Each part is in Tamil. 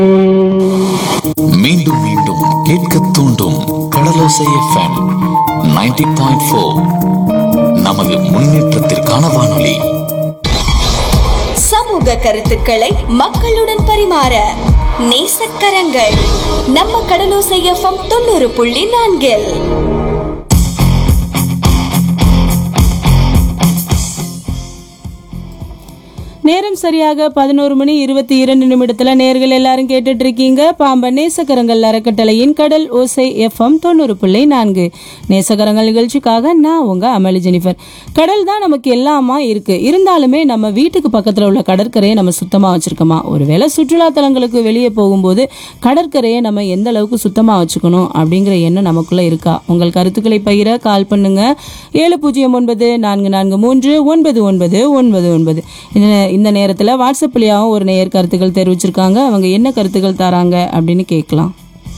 மீண்டும் மீண்டும் கேட்க தூண்டும் கடலோசை எஃப்எம் 90.4 பாயிண்ட் ஃபோர் நமது முன்னேற்றத்திற்கான வானொலி சமூக கருத்துக்களை மக்களுடன் பரிமாற நேசக்கரங்கள் நம்ம கடலோசை எஃப்எம் தொண்ணூறு புள்ளி நான்கில் நேரம் சரியாக பதினோரு மணி இருபத்தி இரண்டு நிமிடத்துல நேர்கள் எல்லாரும் கேட்டுட்டு இருக்கீங்க பாம்பன் நேசக்கரங்கள் அறக்கட்டளையின் கடல் ஓசை எஃப்எம் தொண்ணூறு புள்ளி நான்கு நேசக்கரங்கள் நிகழ்ச்சிக்காக நான் உங்க அமளி ஜெனிஃபர் கடல் தான் நமக்கு எல்லாமா இருக்கு இருந்தாலுமே நம்ம வீட்டுக்கு பக்கத்துல உள்ள கடற்கரையை நம்ம சுத்தமா வச்சிருக்கோமா ஒருவேளை சுற்றுலா தலங்களுக்கு வெளியே போகும்போது கடற்கரையை நம்ம எந்த அளவுக்கு சுத்தமா வச்சுக்கணும் அப்படிங்கிற எண்ணம் நமக்குள்ள இருக்கா உங்கள் கருத்துக்களை பகிர கால் பண்ணுங்க ஏழு பூஜ்ஜியம் ஒன்பது நான்கு நான்கு மூன்று ஒன்பது ஒன்பது ஒன்பது ஒன்பது இந்த இந்த நேரத்தில் வாட்ஸ்அப்லயாவும் ஒரு நேயர் கருத்துக்கள் தெரிவிச்சிருக்காங்க அவங்க என்ன கருத்துக்கள் தராங்க அப்படின்னு கேட்கலாம்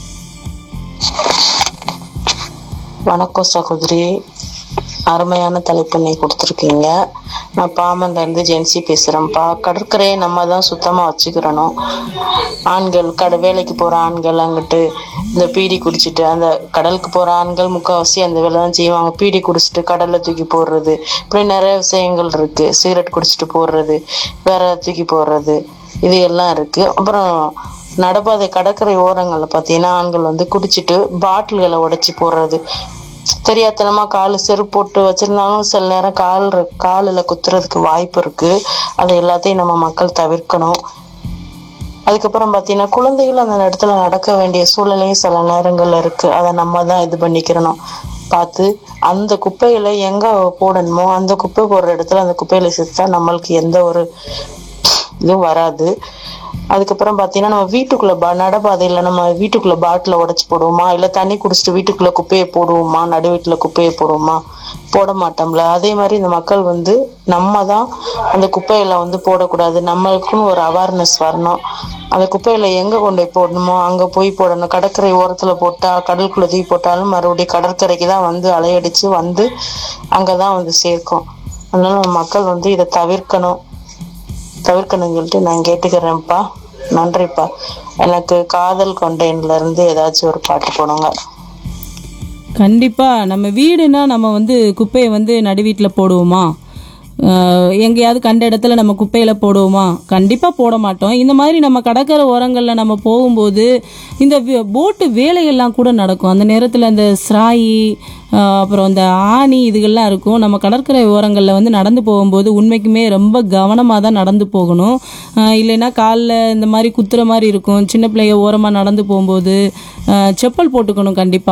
வணக்கம் சகோதரி அருமையான தலைப்பு நீ கொடுத்துருக்கீங்க நான் பாமன்ல இருந்து ஜென்சி பேசுறேன்ப்பா கடற்கரையை நம்ம தான் சுத்தமா வச்சுக்கிறணும் ஆண்கள் கட வேலைக்கு போற ஆண்கள் அங்கிட்டு இந்த பீடி குடிச்சிட்டு அந்த கடலுக்கு போற ஆண்கள் முக்கால்வாசி அந்த வேலை தான் செய்வாங்க பீடி குடிச்சிட்டு கடல்ல தூக்கி போடுறது இப்படி நிறைய விஷயங்கள் இருக்கு சிகரெட் குடிச்சிட்டு போடுறது வேற தூக்கி போடுறது இது எல்லாம் இருக்கு அப்புறம் நடைபாதை கடற்கரை ஓரங்கள்ல பார்த்தீங்கன்னா ஆண்கள் வந்து குடிச்சிட்டு பாட்டில்களை உடைச்சி போடுறது தெரியாத்தனமா காலு செருப்பு போட்டு வச்சிருந்தாலும் சில நேரம் கால் காலில் குத்துறதுக்கு வாய்ப்பு இருக்கு அதை எல்லாத்தையும் நம்ம மக்கள் தவிர்க்கணும் அதுக்கப்புறம் பார்த்தீங்கன்னா குழந்தைகள் அந்த இடத்துல நடக்க வேண்டிய சூழ்நிலையும் சில நேரங்கள்ல இருக்கு அதை நம்ம தான் இது பண்ணிக்கிறணும் பார்த்து அந்த குப்பையில எங்க போடணுமோ அந்த குப்பை போடுற இடத்துல அந்த குப்பையில சேர்த்தா நம்மளுக்கு எந்த ஒரு இதுவும் வராது அதுக்கப்புறம் பார்த்தீங்கன்னா நம்ம வீட்டுக்குள்ள பா நடைபாதையில நம்ம வீட்டுக்குள்ள பாட்டில உடைச்சு போடுவோமா இல்லை தண்ணி குடிச்சிட்டு வீட்டுக்குள்ள குப்பையை போடுவோமா நடு வீட்டுல குப்பையை போடுவோமா போட மாட்டோம்ல அதே மாதிரி இந்த மக்கள் வந்து நம்ம தான் அந்த குப்பையில வந்து போடக்கூடாது நம்மளுக்குன்னு ஒரு அவேர்னஸ் வரணும் அந்த குப்பையில எங்க கொண்டு போய் போடணுமோ அங்க போய் போடணும் கடற்கரை ஓரத்துல போட்டா கடலுக்குள்ள தூக்கி போட்டாலும் மறுபடியும் கடற்கரைக்கு தான் வந்து அலையடிச்சு வந்து அங்கதான் வந்து சேர்க்கும் அதனால நம்ம மக்கள் வந்து இதை தவிர்க்கணும் தவிர்க்கணும்னு சொல்லிட்டு நான் கேட்டுக்கிறேன்ப்பா நன்றிப்பா எனக்கு காதல் கொண்டேன்ல இருந்து ஏதாச்சும் ஒரு பாட்டு போடுங்க கண்டிப்பா நம்ம வீடுனா நம்ம வந்து குப்பையை வந்து நடு வீட்டில் போடுவோமா அஹ் எங்கேயாவது கண்ட இடத்துல நம்ம குப்பையில போடுவோமா கண்டிப்பா போட மாட்டோம் இந்த மாதிரி நம்ம கடற்கரை ஓரங்களில் நம்ம போகும்போது இந்த வி- போட்டு வேலையெல்லாம் கூட நடக்கும் அந்த நேரத்தில் அந்த ஸ்ராயி அஹ் அப்புறம் இந்த ஆணி இதுகள்லாம் இருக்கும் நம்ம கடற்கரை ஓரங்களில் வந்து நடந்து போகும்போது உண்மைக்குமே ரொம்ப கவனமாக தான் நடந்து போகணும் அஹ் இல்லைன்னா காலில் இந்த மாதிரி குத்துற மாதிரி இருக்கும் சின்ன பிள்ளைங்க ஓரமாக நடந்து போகும்போது அஹ் செப்பல் போட்டுக்கணும் கண்டிப்பாக